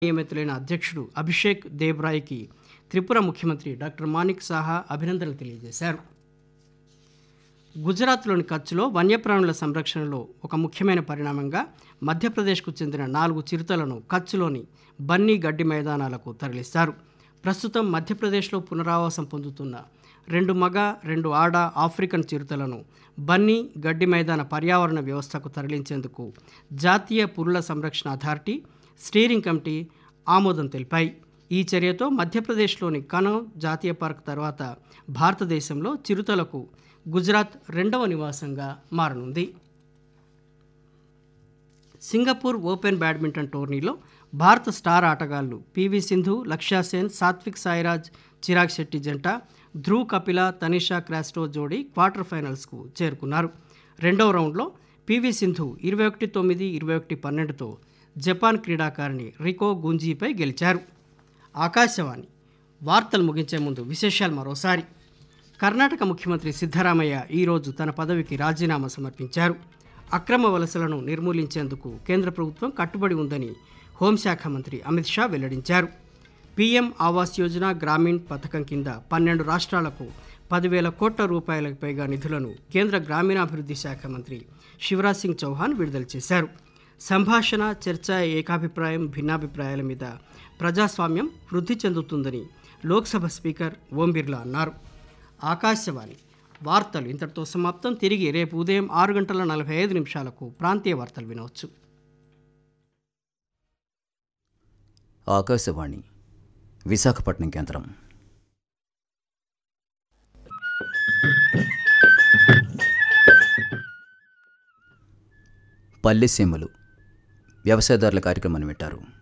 నియమితులైన అధ్యక్షుడు అభిషేక్ దేబ్రాయ్కి త్రిపుర ముఖ్యమంత్రి డాక్టర్ మాణిక్ సాహా అభినందనలు తెలియజేశారు గుజరాత్లోని కచ్లో వన్యప్రాణుల సంరక్షణలో ఒక ముఖ్యమైన పరిణామంగా మధ్యప్రదేశ్కు చెందిన నాలుగు చిరుతలను కచ్లోని బన్నీ గడ్డి మైదానాలకు తరలిస్తారు ప్రస్తుతం మధ్యప్రదేశ్లో పునరావాసం పొందుతున్న రెండు మగ రెండు ఆడ ఆఫ్రికన్ చిరుతలను బన్నీ గడ్డి మైదాన పర్యావరణ వ్యవస్థకు తరలించేందుకు జాతీయ పురుల సంరక్షణ అథారిటీ స్టీరింగ్ కమిటీ ఆమోదం తెలిపాయి ఈ చర్యతో మధ్యప్రదేశ్లోని కనౌ జాతీయ పార్క్ తర్వాత భారతదేశంలో చిరుతలకు గుజరాత్ రెండవ నివాసంగా మారనుంది సింగపూర్ ఓపెన్ బ్యాడ్మింటన్ టోర్నీలో భారత స్టార్ ఆటగాళ్లు పివి సింధు లక్ష్యా సేన్ సాత్విక్ సాయిరాజ్ చిరాగ్ శెట్టి జంట ధ్రువ్ కపిల తనిషా క్రాస్టో జోడీ క్వార్టర్ ఫైనల్స్కు చేరుకున్నారు రెండవ రౌండ్లో పివి సింధు ఇరవై ఒకటి తొమ్మిది ఇరవై ఒకటి పన్నెండుతో జపాన్ క్రీడాకారిణి రికో గుంజీపై గెలిచారు ఆకాశవాణి వార్తలు ముగించే ముందు విశేషాలు మరోసారి కర్ణాటక ముఖ్యమంత్రి సిద్ధరామయ్య ఈరోజు తన పదవికి రాజీనామా సమర్పించారు అక్రమ వలసలను నిర్మూలించేందుకు కేంద్ర ప్రభుత్వం కట్టుబడి ఉందని హోంశాఖ మంత్రి అమిత్ షా వెల్లడించారు పీఎం ఆవాస్ యోజన గ్రామీణ్ పథకం కింద పన్నెండు రాష్ట్రాలకు పదివేల కోట్ల రూపాయలకు పైగా నిధులను కేంద్ర గ్రామీణాభివృద్ధి శాఖ మంత్రి శివరాజ్ సింగ్ చౌహాన్ విడుదల చేశారు సంభాషణ చర్చ ఏకాభిప్రాయం భిన్నాభిప్రాయాల మీద ప్రజాస్వామ్యం వృద్ధి చెందుతుందని లోక్సభ స్పీకర్ ఓం బిర్లా అన్నారు ఆకాశవాణి వార్తలు ఇంతటితో సమాప్తం తిరిగి రేపు ఉదయం ఆరు గంటల నలభై ఐదు నిమిషాలకు ప్రాంతీయ వార్తలు వినవచ్చు ఆకాశవాణి విశాఖపట్నం కేంద్రం పల్లెసీమలు వ్యవసాయదారుల కార్యక్రమాన్ని వింటారు